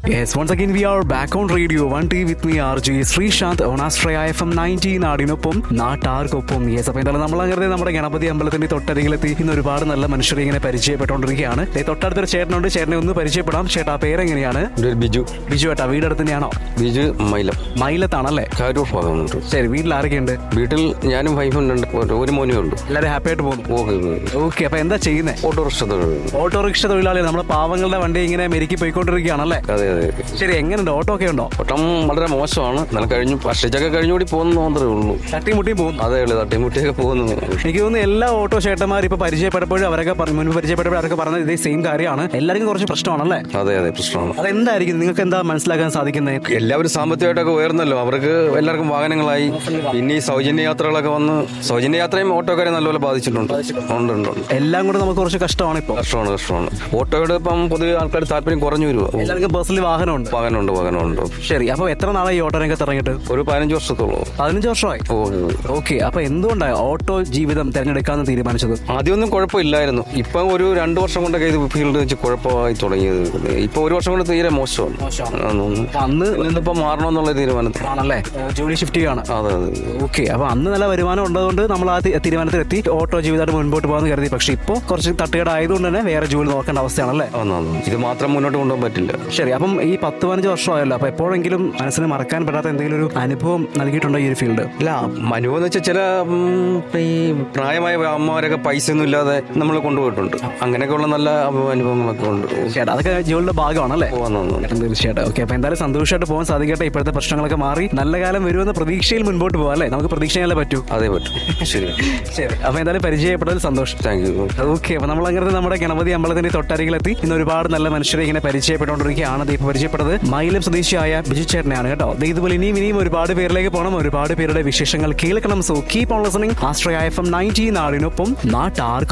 Yes, once again we are back on radio 1T with me RJ Sreesanth on Astraya FM 90 നാടിനൊപ്പം നാട്ടാർക്കൊപ്പം yes അപ്പോൾ എന്തായാലും നമ്മൾ അങ്ങനെ നമ്മുടെ ഗണപതി അമ്പലത്തിന്റെ തൊട്ടരികിലെത്തി ഇന്ന് ഒരുപാട് നല്ല മനുഷ്യരെ ഇങ്ങനെ പരിചയപ്പെട്ടുകൊണ്ടിരിക്കുകയാണ് ദേ തൊട്ടടുത്തൊരു ചേട്ടനുണ്ട് ചേട്ടനെ ഒന്ന് പരിചയപ്പെടാം ചേട്ടാ പേരെങ്ങനെയാണ് എൻ്റെ ഒരു ബിജു ബിജു ഏട്ടാ വീടടുത്ത് തന്നെയാണോ ബിജു മൈലം മൈലത്താണല്ലേ കാരൂർ ഭാഗമുണ്ട് ശരി വീട്ടിൽ ആരൊക്കെയുണ്ട് വീട്ടിൽ ഞാനും വൈഫും രണ്ട് ഒരു- ഒരു മോനേ ഉള്ളൂ എല്ലാവരും ഹാപ്പി ആയിട്ട് പോകുന്നു ഓക്കെ ഓക്കെ അപ്പൊ എന്താ ചെയ്യുന്നത് ഓട്ടോറിക്ഷ തൊഴിലുണ്ട് ഓട്ടോറിക്ഷ തൊഴിലാളി നമ്മുടെ പാവങ്ങളുടെ വണ്ടി ഇങ്ങനെ മെരുക്കി പോയിക്കൊണ്ടിരിക്കുകയാണല്ലേ അതെ അതെ ശരി എങ്ങനെയുണ്ട് ഓട്ടോ ഒക്കെ ഉണ്ടോ ഓട്ടം വളരെ മോശമാണ് എന്നാൽ കഴിഞ്ഞു വർഷിച്ചൊക്കെ കഴിഞ്ഞുകൂടി പോകുന്നു മാത്രമേ ഉള്ളൂ തട്ടിമുട്ടിയും പോകുന്നു അതേ ഉള്ളൂ തട്ടിമുട്ടിയൊക്കെ പോകുന്നു എനിക്ക് തോന്നുന്നു എല്ലാ ഓട്ടോ ചേട്ടന്മാർ ഇപ്പൊ പരിചയപ്പെട്ടപ്പോഴും അവരൊക്കെ പറ- മുൻപ് പരിചയപ്പെട്ടപ്പോഴും അവരൊക്കെ പറഞ്ഞത് ഇതേ സെയിം കാര്യമാണ് എല്ലാവർക്കും കുറച്ച് പ്രശ്നമാണല്ലേ അതെ അതെ പ്രശ്നമാണ് അതെന്തായിരിക്കും നിങ്ങൾക്ക് എന്താ മനസ്സിലാക്കാൻ സാധിക്കുന്നത് എല്ലാവരും സാമ്പത്തികമായിട്ടൊക്കെ ഉയർന്നല്ലോ അവർക്ക് എല്ലാവർക്കും വാഹനങ്ങളായി പിന്നെ ഈ സൗജന്യ യാത്രകളൊക്കെ വന്ന് സൗജന്യ യാത്രയും ഓട്ടോക്കാരെ നല്ലപോലെ ബാധിച്ചിട്ടുണ്ട് ഉണ്ട് ഉണ്ട് ഉണ്ട് എല്ലാം കൂടെ നമുക്ക് കുറച്ച് കഷ്ടമാണ് ഇപ്പോൾ കഷ്ടമാണ് കഷ്ടമാണ് ഓട്ടോയുടെ ഇപ്പം പൊതുവെ ആൾക്കാർ താല്പര്യം കുറഞ്ഞു വരുമോ എല്ലാവർക്കും പേഴ്സണലി വാഹനമുണ്ട് വാഹനമുണ്ട് വാഹനമുണ്ട് ശരി അപ്പൊ എത്ര നാളായി ഈ ഓട്ടോ രംഗത്ത് ഇറങ്ങിയിട്ട് ഒരു പതിനഞ്ച് വർഷത്തോളം പതിനഞ്ച് വർഷമായി ഓ ഓക്കെ അപ്പൊ എന്തുകൊണ്ടാണ് ഓട്ടോ ജീവിതം തിരഞ്ഞെടുക്കാന്ന് തീരുമാനിച്ചത് ആദ്യമൊന്നും കുഴപ്പമില്ലായിരുന്നു ഇപ്പം ഒരു രണ്ട് വർഷം കൊണ്ടൊക്കെ ഇത് ഫീൽഡ് വെച്ച് കുഴപ്പമായി തുടങ്ങിയത് ഇപ്പൊ ഒരു വർഷം കൊണ്ട് തീരെ മോശമാണ് ആന്ന്. അപ്പൊ അന്ന് ഇന്നിപ്പോ മാറണമെന്നുള്ള തീരുമാനത്തിൽ ആണല്ലേ ജോലി ഷിഫ്റ്റ് ചെയ്യാണ് അതെ അതെ ഓക്കെ അപ്പൊ അന്ന് നല്ല വരുമാനം ഉള്ളതുകൊണ്ട് നമ്മൾ ആ തി- തീരുമാനത്തിലെത്തി ഓട്ടോ ജീവിതമായിട്ട് മുൻപോട്ട് പോകാന്ന് കരുതി പക്ഷെ ഇപ്പോൾ കുറച്ച് തട്ടുകട ആയതുകൊണ്ട് തന്നെ വേറെ ജോലി നോക്കേണ്ട അവസ്ഥയാണല്ലേ ആന്ന് ആന്ന്. ഇത് മാത്രം മുന്നോട്ട് കൊണ്ടുപോകാൻ പറ്റില്ല ശരി അപ്പം ഈ പത്ത് പതിനഞ്ച് വർഷമായല്ലോ അപ്പൊ എപ്പോഴെങ്കിലും മനസ്സിന് മറക്കാൻ പറ്റാത്ത എന്തെങ്കിലും ഒരു അനുഭവം നൽകിയിട്ടുണ്ടോ ഈ ഒരു ഫീൽഡ് ഇല്ല അനുഭവം എന്ന് വെച്ചാൽ ചില ഉം, ഈ പ്രായമായ അമ്മമാരൊക്കെ പൈസ ഒന്നും ഇല്ലാതെ നമ്മൾ കൊണ്ടുപോയിട്ടുണ്ട് അങ്ങനെയൊക്കെയുള്ള നല്ല അനുഭവങ്ങളൊക്കെ ഉണ്ട് ചേട്ടാ അതൊക്കെ ജോലിയുടെ ഭാഗമാണല്ലേ പോവാൻ തോന്നുന്നു തീർച്ചയായിട്ടും ഓക്കെ അപ്പൊ എന്തായാലും സന്തോഷമായിട്ട് പോകാൻ സാധിക്കട്ടെ ഇപ്പോഴത്തെ പ്രശ്നങ്ങളൊക്കെ മാറി നല്ല കാലം വരുമെന്ന പ്രതീക്ഷയിൽ മുൻപോട്ട് പോകാം അല്ലേ നമുക്ക് പ്രതീക്ഷയല്ലേ പറ്റൂ അതേ പറ്റും ശരി ശരി അപ്പൊ എന്തായാലും പരിചയപ്പെട്ടതിൽ സന്തോഷം താങ്ക് യു ഓക്കെ അപ്പൊ നമ്മൾ അങ്ങനെ നമ്മുടെ ഗണപതി അമ്പലത്തിന്റെ തൊട്ടരികിലെത്തി ഇന്ന് ഒരുപാട് നല്ല മനുഷ്യരെ ഇങ്ങനെ പരിചയപ്പെട്ടുകൊണ്ടിരിക്കുകയാണ് ദീപ് പരിചയപ്പെട്ടത് മൈലം സ്വദേശിയായ ബിജു ചേട്ടനെയാണ് കേട്ടോ ദേ ഇതുപോലെ ഇനിയും ഇനിയും ഒരുപാട് പേരിലേക്ക് പോകണം ഒരുപാട് പേരുടെ വിശേഷങ്ങൾ കേൾക്കണം so keep on listening Ashraya F M ninety നാടിനൊപ്പം നാട്ടാർക്ക്